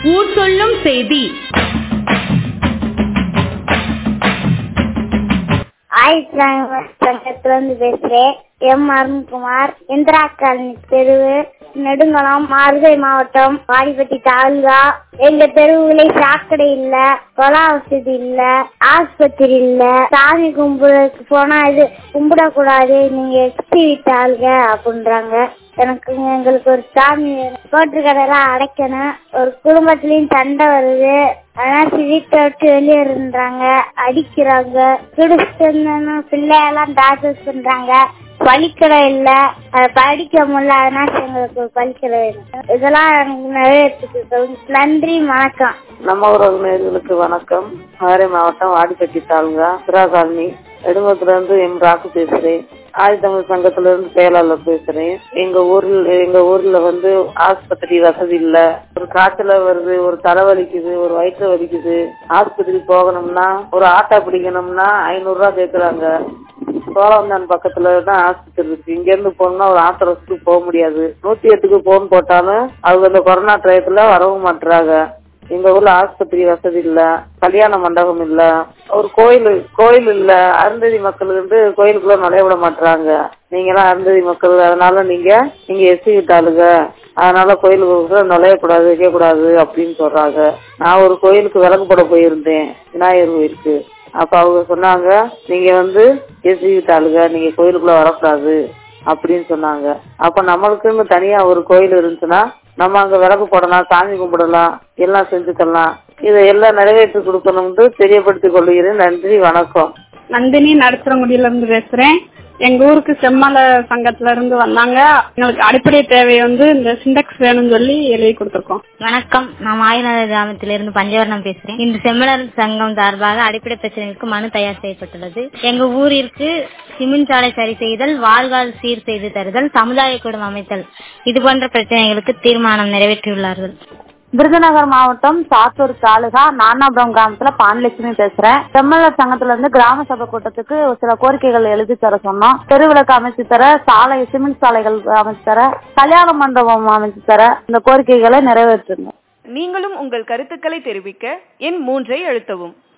ஊர் சொல்லும் செய்தி ஆயிரத்தி சங்கத்துல இருந்து பேசுறேன் எம் அருண்குமார் இந்திரா காலனி தெருவு நெடுங்குளம் மார்கை மாவட்டம் வாடிப்பட்டி தாலுகா எங்க தெருவுல சாக்கடை இல்ல கொல வசதி இல்ல ஆஸ்பத்திரி இல்ல சாமி கும்பிடுறதுக்கு போனா இது கும்பிடக்கூடாது நீங்க எக்ஸி விட்டாளுங்க அப்படின்றாங்க எனக்கு எங்களுக்கு ஒரு சாமி கோட்டு கடையெல்லாம் அடைக்கணும் ஒரு குடும்பத்திலயும் சண்டை வருது அதனால வீட்டை விட்டு வெளியேறாங்க அடிக்கிறாங்க குடிச்சிட்டு பிள்ளையெல்லாம் டாக்டர் பண்றாங்க பழிக்கடை இல்ல அதை படிக்க முடியல அதனால எங்களுக்கு ஒரு பழிக்கடை வேணும் இதெல்லாம் எனக்கு நிறைவேற்றுக்கு நன்றி வணக்கம் நம்ம உறவு நேர்களுக்கு வணக்கம் மதுரை மாவட்டம் வாடிப்பட்டி தாலுகா சிரா காலனி நெடுங்கத்துல இருந்து எம் ராக்கு பேசுறேன் ஆதித்தமிழ் சங்கத்துல இருந்து செயலாளர் பேசுறேன் எங்க ஊர்ல எங்க ஊர்ல வந்து ஆஸ்பத்திரி வசதி இல்ல ஒரு காய்ச்சல வருது ஒரு தலை வலிக்குது ஒரு வயிற்று வலிக்குது ஆஸ்பத்திரி போகணும்னா ஒரு ஆட்டோ பிடிக்கணும்னா ஐநூறு ரூபாய் கேக்குறாங்க சோழவந்தான் பக்கத்துல தான் ஆஸ்பத்திரி இருக்கு இங்க இருந்து போகணும்னா ஒரு ஆட்டோ வசதி போக முடியாது நூத்தி எட்டுக்கு போன் போட்டாலும் அவங்க இந்த கொரோனா டயத்துல வரவும் மாட்டுறாங்க எங்க ஊர்ல ஆஸ்பத்திரி வசதி இல்ல கல்யாண மண்டபம் இல்ல ஒரு கோயில் கோயில் இல்ல அருந்ததி மக்கள் வந்து கோயிலுக்குள்ள நுழைய விட மாட்டாங்க நீங்க எல்லாம் அருந்ததி மக்கள் அதனால நீங்க நீங்க எசி விட்டாளுங்க அதனால கோயிலுக்கு நுழையக்கூடாது வைக்க கூடாது அப்படின்னு சொல்றாங்க நான் ஒரு கோயிலுக்கு விளக்கு போட போயிருந்தேன் விநாயகர் கோயிலுக்கு அப்ப அவங்க சொன்னாங்க நீங்க வந்து எசி விட்டாளுங்க நீங்க கோயிலுக்குள்ள வரக்கூடாது அப்படின்னு சொன்னாங்க அப்ப நம்மளுக்குன்னு தனியா ஒரு கோயில் இருந்துச்சுன்னா நம்ம அங்க விளக்கு போடலாம் சாமி கும்பிடலாம் எல்லாம் செஞ்சுக்கலாம் இதை எல்லாம் நிறைவேற்றி கொடுக்கணும்னு தெரியப்படுத்திக் கொள்கிறேன் நன்றி வணக்கம் நந்தினி நடுத்தரங்குடியில இருந்து பேசுறேன் எங்க ஊருக்கு செம்மல சங்கத்துல இருந்து வந்தாங்க எங்களுக்கு அடிப்படை தேவை வந்து இந்த சிண்டெக்ஸ் வேணும்னு சொல்லி எழுதி கொடுத்துருக்கோம் வணக்கம் நான் மாயநகர் கிராமத்திலிருந்து பஞ்சவர்ணம் பேசுறேன் இந்த செம்மலர் சங்கம் சார்பாக அடிப்படை பிரச்சனைகளுக்கு மனு தயார் செய்யப்பட்டுள்ளது எங்க ஊரிற்கு சிமெண்ட் சாலை சரி செய்தல் வாழ்கால் சீர் செய்து தருதல் சமுதாய கூடம் அமைத்தல் இது போன்ற பிரச்சனைகளுக்கு தீர்மானம் நிறைவேற்றியுள்ளார்கள் விருதுநகர் மாவட்டம் சாத்தூர் தாலுகா நானாபுரம் கிராமத்துல பான்லட்சுமி பேசுறேன் செம்மலர் சங்கத்துல இருந்து கிராம சபை கூட்டத்துக்கு சில கோரிக்கைகள் எழுதி தர சொன்னோம் தெருவிளக்கு அமைச்சு தர சாலை சிமெண்ட் சாலைகள் அமைச்சு தர கல்யாண மண்டபம் அமைச்சு தர இந்த கோரிக்கைகளை நிறைவேற்றுங்க நீங்களும் உங்கள் கருத்துக்களை தெரிவிக்க எண் மூன்றை அழுத்தவும்